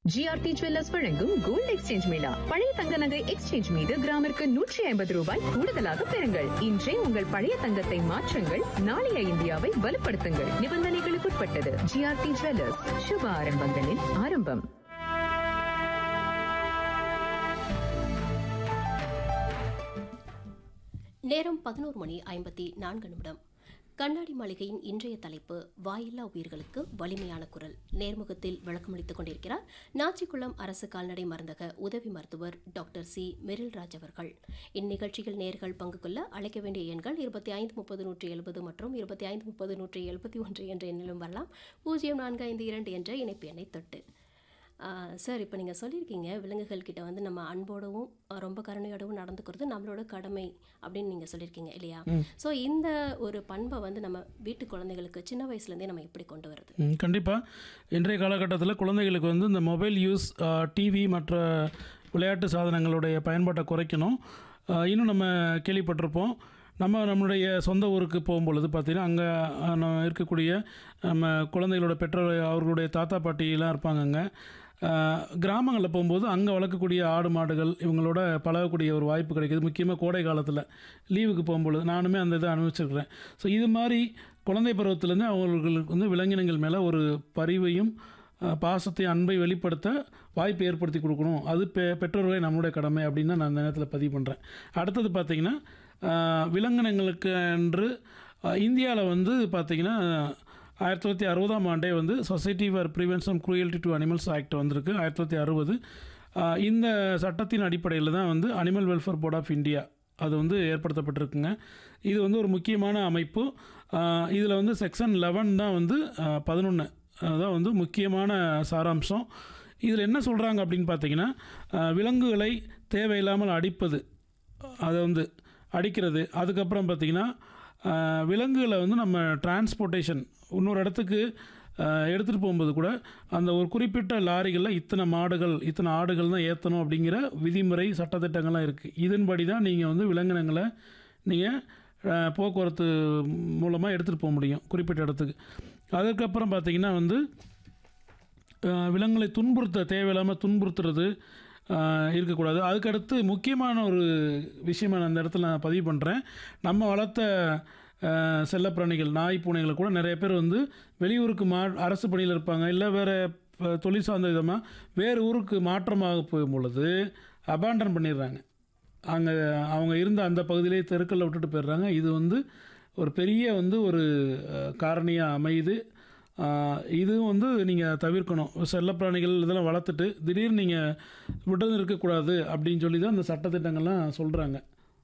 GRT jewellers வழங்கும் gold exchange mela பழைய தங்க நகை எக்ஸ்சேஞ்ச் மீது கிராமிற்கு நூற்றி ஐம்பது ரூபாய் கூடுதலாக பெறுங்கள் இன்றே உங்கள் பழைய தங்கத்தை மாற்றுங்கள் நாளைய இந்தியாவை வலுப்படுத்துங்கள் நிபந்தனைகளுக்குட்பட்டது ஜிஆர்டி ஜுவல்லர்ஸ் சுப ஆரம்பங்களின் ஆரம்பம் நேரம் பதினோரு மணி ஐம்பத்தி நான்கு நிமிடம் கண்ணாடி மாளிகையின் இன்றைய தலைப்பு வாயில்லா உயிர்களுக்கு வலிமையான குரல் நேர்முகத்தில் விளக்கமளித்துக் கொண்டிருக்கிறார் நாச்சிக்குளம் அரசு கால்நடை மருந்தக உதவி மருத்துவர் டாக்டர் சி மெரில்ராஜ் அவர்கள் இந்நிகழ்ச்சியில் நேர்கள் பங்கு கொள்ள அழைக்க வேண்டிய எண்கள் இருபத்தி ஐந்து முப்பது நூற்றி எழுபது மற்றும் இருபத்தி ஐந்து முப்பது நூற்றி எழுபத்தி ஒன்று என்ற எண்ணிலும் வரலாம் பூஜ்ஜியம் நான்கு ஐந்து இரண்டு என்ற இணைப்பு எண்ணை தொட்டு ஆ, சார் இப்போ நீங்கள் சொல்லியிருக்கீங்க விலங்குகள் கிட்ட வந்து நம்ம அன்போடவும் அஹ், ரொம்ப கருணையோடவும் நடந்துக்கிறது நம்மளோட கடமை அப்படின்னு நீங்கள் சொல்லியிருக்கீங்க இல்லையா ஸோ இந்த ஒரு பண்பை வந்து நம்ம வீட்டு குழந்தைகளுக்கு சின்ன வயசுலேருந்தே நம்ம எப்படி கொண்டு வரது கண்டிப்பாக இன்றைய காலகட்டத்தில் குழந்தைகளுக்கு வந்து இந்த மொபைல் யூஸ் டிவி மற்ற விளையாட்டு சாதனங்களுடைய பயன்பாட்டை குறைக்கணும் ஆ, இன்னும் நம்ம கேள்விப்பட்டிருப்போம் நம்ம நம்மளுடைய சொந்த ஊருக்கு போகும்பொழுது பார்த்திங்கன்னா அங்கே இருக்கக்கூடிய நம்ம குழந்தைகளோட பெற்றோர் அவர்களுடைய தாத்தா பாட்டிலாம் இருப்பாங்கங்க கிராமங்களில் போகும்போது அங்கே வளர்க்கக்கூடிய ஆடு மாடுகள் இவங்களோட பழகக்கூடிய ஒரு வாய்ப்பு கிடைக்குது முக்கியமாக கோடை காலத்தில் லீவுக்கு போகும்பொழுது நானுமே அந்த இதை அனுபவிச்சிருக்கிறேன் ஸோ இது மாதிரி குழந்தை பருவத்திலேருந்து அவங்களுக்கு வந்து விலங்கினங்கள் மேலே ஒரு பரிவையும் அஹ், பாசத்தை அன்பை வெளிப்படுத்த வாய்ப்பு ஏற்படுத்தி கொடுக்கணும் அது பெ பெற்றோர்களே நம்மளுடைய கடமை அப்படின்னு தான் நான் அந்த நேரத்தில் பதிவு பண்ணுறேன் அடுத்தது பார்த்திங்கன்னா அஹ், விலங்கினங்களுக்கு என்று இந்தியாவில் வந்து பார்த்திங்கன்னா ஆயிரத்தி தொள்ளாயிரத்தி அறுபதாம் ஆண்டே வந்து society for prevention cruelty to animals act வந்திருக்கு ஆயிரத்தி தொள்ளாயிரத்தி அறுபது இந்த சட்டத்தின் அடிப்படையில் தான் வந்து animal welfare board of India அது வந்து ஏற்படுத்தப்பட்டிருக்குங்க இது வந்து ஒரு முக்கியமான அமைப்பு இதில் வந்து செக்ஷன் லெவன் தான் வந்து பதினொன்று தான் வந்து முக்கியமான சாராம்சம் இதில் என்ன சொல்கிறாங்க அப்படின்னு பார்த்தீங்கன்னா அஹ், விலங்குகளை தேவையில்லாமல் அடிப்பது அதை வந்து அடிக்கிறது அதுக்கப்புறம் பார்த்திங்கன்னா ஆஹ், விலங்குகளை வந்து நம்ம டிரான்ஸ்போர்ட்டேஷன் இன்னொரு இடத்துக்கு எடுத்துகிட்டு போகும்போது கூட அந்த ஒரு குறிப்பிட்ட லாரிகளில் இத்தனை மாடுகள் இத்தனை ஆடுகள் தான் ஏற்றணும் அப்படிங்கிற விதிமுறை சட்டத்திட்டங்கள்லாம் இருக்குது இதன்படி தான் நீங்கள் வந்து விலங்கினங்களை நீங்கள் போக்குவரத்து மூலமாக எடுத்துகிட்டு போக முடியும் குறிப்பிட்ட இடத்துக்கு அதுக்கப்புறம் பார்த்திங்கன்னா வந்து அஹ் விலங்குகளை துன்புறுத்த தேவையில்லாமல் துன்புறுத்துறது அஹ் இருக்கக்கூடாது அதுக்கடுத்து முக்கியமான ஒரு விஷயமா நான் அந்த இடத்துல நான் பதிவு பண்ணுறேன் நம்ம வளர்த்த அஹ், செல்லப்பிராணிகள் நாய் பூனைகளை கூட நிறைய பேர் வந்து வெளியூருக்கு மா அரசு பணியில் இருப்பாங்க இல்லை வேறு தொழில் சார்ந்த விதமாக வேறு ஊருக்கு மாற்றமாக போகும் பொழுது அபாண்டன் பண்ணிடுறாங்க அங்கே அவங்க இருந்த அந்த பகுதியிலே தெருக்களில் விட்டுட்டு போயிடுறாங்க இது வந்து ஒரு பெரிய வந்து ஒரு காரணியாக அமையுது ஆஹ் இதுவும் வந்து நீங்கள் தவிர்க்கணும் செல்லப்பிராணிகள் இதெல்லாம் வளர்த்துட்டு திடீர்னு நீங்கள் விட்டு இருக்கக்கூடாது அப்படின்னு சொல்லி தான் இந்த சட்டத்திட்டங்கள்லாம் சொல்கிறாங்க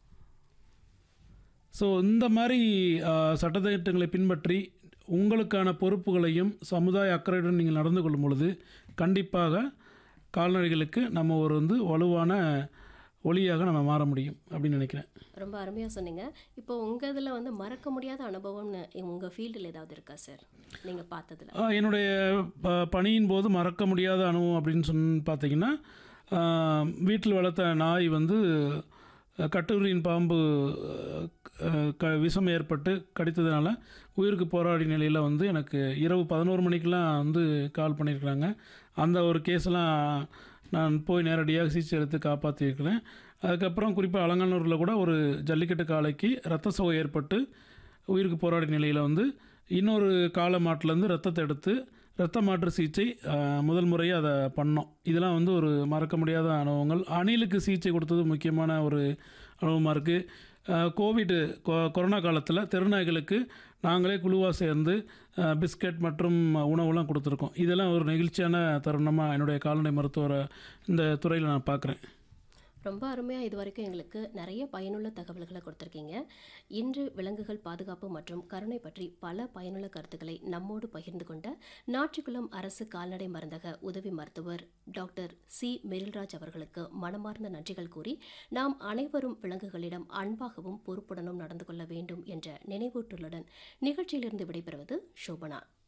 ஸோ இந்த மாதிரி ஆஹ், சட்டத்திட்டங்களை பின்பற்றி உங்களுக்கான பொறுப்புகளையும் சமுதாய அக்கறையுடன் நீங்கள் நடந்து கொள்ளும் பொழுது கண்டிப்பாக கால்நடைகளுக்கு நம்ம ஒரு வந்து வலுவான ஒளியாக நம்ம மாற முடியும் அப்படின்னு நினைக்கிறேன் ரொம்ப அருமையாக சொன்னீங்க இப்போ உங்கள் இதில் வந்து மறக்க முடியாத அனுபவம்னு உங்கள் ஃபீல்டில் ஏதாவது இருக்கா சார் நீங்கள் பார்த்ததுல ஆ, என்னுடைய ப- பணியின் போது மறக்க முடியாத அனுபவம் அப்படின்னு சொன்னு பார்த்தீங்கன்னா வீட்டில் வளர்த்த நாய் வந்து அஹ், கட்டுரியின் பாம்பு அஹ், க விஷம் ஏற்பட்டு கடித்ததுனால உயிருக்கு போராடிய நிலையில் வந்து எனக்கு இரவு பதினோரு மணிக்கெலாம் வந்து கால் பண்ணியிருக்கிறாங்க அந்த ஒரு கேஸ்லாம் நான் போய் நேரடியாக சிகிச்சை எடுத்து காப்பாற்றியிருக்கிறேன் அதுக்கப்புறம் குறிப்பாக அலங்காநல்லூரில் கூட ஒரு ஜல்லிக்கட்டு காளைக்கு ரத்த சோகை ஏற்பட்டு உயிருக்கு போராடிய நிலையில் வந்து இன்னொரு காளை மாட்டிலேருந்து ரத்தத்தை எடுத்து ரத்த மாற்று சிகிச்சை ஆஹ், முதல் முறையாக அதை பண்ணோம் இதெல்லாம் வந்து ஒரு மறக்க முடியாத அனுபவங்கள் அணிலுக்கு சிகிச்சை கொடுத்தது முக்கியமான ஒரு அனுபவமாக இருக்குது கோவிட் கொ- கொரோனா காலத்தில் தெருநாய்களுக்கு நாங்களே குழுவாக சேர்ந்து ஆஹ், பிஸ்கட் மற்றும் உணவுலாம் கொடுத்துருக்கோம் இதெல்லாம் ஒரு நெகிழ்ச்சியான தருணமாக என்னுடைய கால்நடை மருத்துவரை இந்த துறையில் நான் பார்க்குறேன் ரொம்ப அருமையாக இது வரைக்கும் எங்களுக்கு நிறைய பயனுள்ள தகவல்களை கொடுத்துருக்கீங்க இன்று விலங்குகள் பாதுகாப்பு மற்றும் கருணை பற்றி பல பயனுள்ள கருத்துக்களை நம்மோடு பகிர்ந்து கொண்ட நாச்சிக்குளம் அரசு கால்நடை மருந்தக உதவி மருத்துவர் டாக்டர் சி மெரில்ராஜ் அவர்களுக்கு மனமார்ந்த நன்றிகள் கூறி நாம் அனைவரும் விலங்குகளிடம் அன்பாகவும் பொறுப்புடனும் நடந்து கொள்ள வேண்டும் என்ற நினைவூட்டலுடன் நிகழ்ச்சியிலிருந்து விடைபெறுவது சோபனா